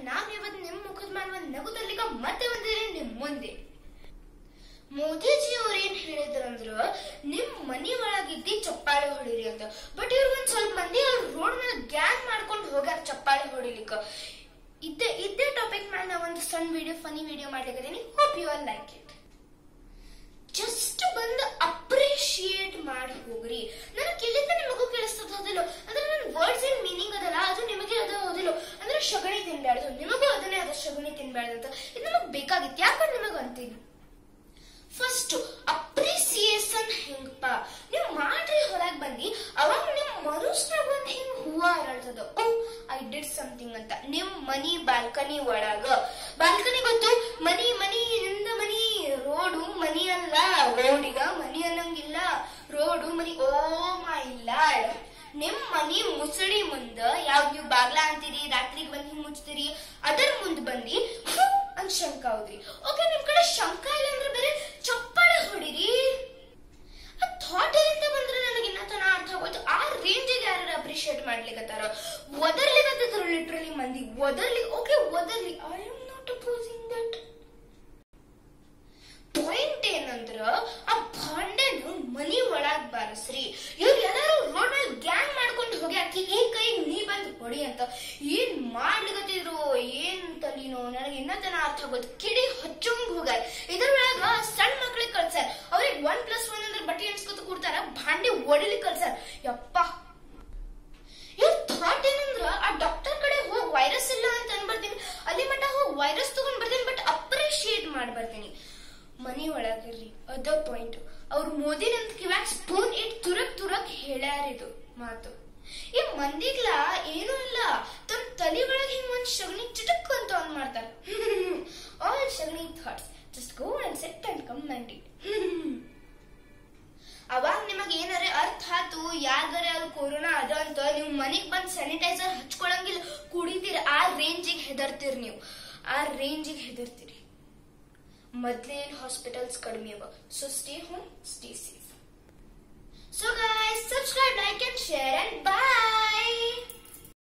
ನಾವ್ ಇವತ್ತು ನಿಮ್ ಮುಖದ ಮೇಲೆ ಒಂದ್ ನಗು ತರ್ಲಿಕ್ಕ ಮತ್ತೆ ಬಂದಿರಿ ನಿಮ್ ಮುಂದೆ ಮೋದಿಜಿ ಅವ್ರ ಏನ್ ಹೇಳಿದ್ರಂದ್ರ ನಿಮ್ ಮನಿ ಒಳಗಿದ್ದಿ ಚಪ್ಪಾಳೆ ಹೊಡಿರಿ ಅಂತ ಬಟ್ ಇವ್ರ ಒಂದ್ ಸ್ವಲ್ಪ ಮಂದಿ ಅವ್ರ ರೋಡ್ ಮೇಲೆ ಗ್ಯಾಂಗ್ ಮಾಡ್ಕೊಂಡು ಹೋಗ್ಯಾರ ಚಪ್ಪಾಳೆ ಹೊಡಿಲಿಕ್ಕ ಇದ್ದೇ ಇದ್ದೇ ಟಾಪಿಕ್ ಮೇಲೆ ನಾ ಒಂದು ಸಣ್ಣ ವಿಡಿಯೋ ಫನಿ ವಿಡಿಯೋ ಮಾಡ್ಲಿಕ್ಕೆ hope you all like it just ಬಂದು ಅಪ್ರಿಶಿಯೇಟ್ ಮಾಡಿ ಹೋಗ್ರಿ ನನಗೆ ಕೇಳಿದ್ರೆ ನಿಮಗೂ ಕೇಳಿಸ್ತದ ಹೌದಿಲ್ಲ ಅಂದ್ರೆ ನನ್ನ ವರ್ಡ್ಸ್ ಏನ್ ಮೀನಿಂಗ್ ಅದಲ್ಲ ಅದು ನಿಮಗೆ ಅದ ಹೌದಿಲ್ಲ ಅಂದ್ರೆ ಶಗಣಿ ತಿನ್ಬ್ಯಾಡ್ದು ನಿಮಗೂ ಅದನ್ನೇ ಅದ ಶಗಣಿ ತಿನ್ಬ್ಯಾಡ್ದು ಅಂತ ಇದು ನಮಗ್ ಬೇಕಾಗಿತ್ತು ಯಾಕಂದ್ರೆ ನಿಮಗ್ ಅಂತೀನಿ ಫಸ್ಟ್ ಅಪ್ರಿಸಿಯೇಷನ್ ಹೆಂಗಪ್ಪ ನೀವು ಮಾಡ್ರಿ ಹೊರಗ್ ಬಂದಿ ಅವಾಗ ನಿಮ್ ಮನುಷ್ಯನಾಗ ಒಂದ್ ಹಿಂಗ್ ಹೂವ ಅರಳ್ತದ ಓ ಐ ಡಿಡ್ ಸಮಥಿಂಗ್ ಅಂತ ನಿಮ್ ಮನಿ ಬಾಲ್ಕನಿ ಒಳಗ ಬಾಲ್ಕನಿ ಗೊತ್ತು ಮನಿ ಮನಿ ನಿಂದ ಮನಿ ರೋಡು ಮನಿ ಅಲ್ಲ ರೋಡಿಗ ಮನಿ ಅನ್ನಂಗಿಲ್ಲ road money O my lord ನಿಮ್ ಮನಿ ಮುಸಳಿ ಮುಂದ ಯಾವ್ದು ನೀವು ಬಾಗ್ಲ ಅಂತೀರಿ ರಾತ್ರಿಗೆ ಬಂದು ಹಿಂಗ್ ಮುಚ್ತೀರಿ ಅದರ ಮುಂದ್ ಬಂದಿ ಹು ಅಂತ ಶಂಕ ಹೌದ್ರಿ ಓಕೆ ನಿಮ್ ಕಡೆ ಶಂಕ ಇಲ್ಲ ಅಂದ್ರೆ ಬೇರೆ ಚಪ್ಪಾಳೆ ಹೊಡಿರಿ ಆ ಥಾಟ್ ಎಲ್ಲಿಂದ ಬಂದ್ರೆ ನನಗೆ ಇನ್ನ ತನ ಅರ್ಥ ಆಗೋಯ್ತು ಆ ರೇಂಜಿಗೆ ಯಾರು ಅಪ್ರಿಶಿಯೇಟ್ ಮಾಡ್ಲಿಕ್ಕತ್ತಾರ ಒದರ್ಲಿಕ್ಕತ್ತಾರ ಲಿಟ್ರಲಿ ಮಂದಿ ಒದರ್ಲಿ ಓಕೆ ಒದರ್ಲಿ I am not opposing that point ಏನಂದ್ರ ಆ ಭಾಂಡೆನು ಮನಿ ಒಳಗ್ ಬಾರಸ್ರಿ ಇವ್ರು ಎಲ್ಲಾರು ರೋಡ್ ಮೇಲೆ ಗ್ಯಾಂಗ್ ಮಾಡ್ಕೊಂಡು ಹೋಗಿ ಆಕಿ ಈ ಕೈ ನೀ ಬಂದು ಹೊಡಿ ಅಂತ ಏನ್ ಮಾಡ್ಲಿಕತ್ತಿದ್ರು ಏನ್ ತಲಿನೋ ನನಗೆ ಇನ್ನ ತನ ಅರ್ಥ ಆಗೋದು ಕಿಡಿ ಹಚ್ಚಂಗ್ ಹೋಗಾರ ಇದ್ರೊಳಗ ಸಣ್ಣ ಮಕ್ಳಿಗೆ ಕಳ್ಸಾರ ಅವ್ರಿಗೆ ಒನ್ ಪ್ಲಸ್ ಒನ್ ಅಂದ್ರೆ ಬಟ್ಟೆ ಎಣ್ಸ್ಕೊತ ಕೊಡ್ತಾರ ಭಾಂಡೆ ಒಡಿಲಿಕ್ಕೆ ಕಳ್ಸಾರ ಯಪ್ಪ ಇವ್ರ ಥಾಟ್ ಏನಂದ್ರ ಆ ಡಾಕ್ಟರ್ ಕಡೆ ಹೋಗಿ ವೈರಸ್ ಇಲ್ಲ ಅಂತ ಅನ್ಬರ್ತೀನಿ ಅಲ್ಲಿ ಮಟ್ಟ ಹೋಗಿ ವೈರಸ್ ತಗೊಂಡ್ ಬರ್ತೀನಿ ಬಟ್ ಅಪ್ರಿಶಿಯೇಟ್ ಮಾಡಿ ಬರ್ತೀನಿ ಮನಿ ಒಳಗಿರ್ರಿ ಅದ ಪಾಯಿಂಟ್ ಅವ್ರು ಮೋದಿ ನಮ್ ಕಿವ್ಯಾಗ ಸ್ಪೂನ್ ಇಟ್ ತುರಕ್ ತುರಕ್ ಹೇಳ್ಯಾರ ಇದು ಮಾತು ಈ ಮಂದಿಗ್ಲ ಏನೂ ಇಲ್ಲ ತಮ್ಮ ತಲೆ ಒಳಗೆ ಹಿಂಗ್ ಒಂದ್ ಶಗಣಿ ಚಿಟಕ್ ಅಂತ ಆನ್ ಮಾಡ್ತಾರ ಆಲ್ ಶಗಣಿ thoughts just go and set and come and it ಅವಾಗ ನಿಮಗ್ ಏನಾರ ಅರ್ಥ ಆತು ಯಾರ್ಗಾರೆ ಅದು ಕೊರೋನಾ ಅದ ಅಂತ ನೀವು ಮನಿಗ್ ಬಂದ್ ಸ್ಯಾನಿಟೈಸರ್ ಹಚ್ಕೊಳಂಗಿಲ್ಲ ಕುಡಿತೀರ ಆ ರೇಂಜಿಗೆ ಹೆದರ್ತೀರಿ ನೀವು ಆ ರೇಂಜಿಗೆ ಹೆದರ್ತೀರಿ ಮೊದ್ಲೇ ಹಾಸ್ಪಿಟಲ್ಸ್ ಕಡಿಮೆ ಅವ so stay home stay safe so guys subscribe like and share and bye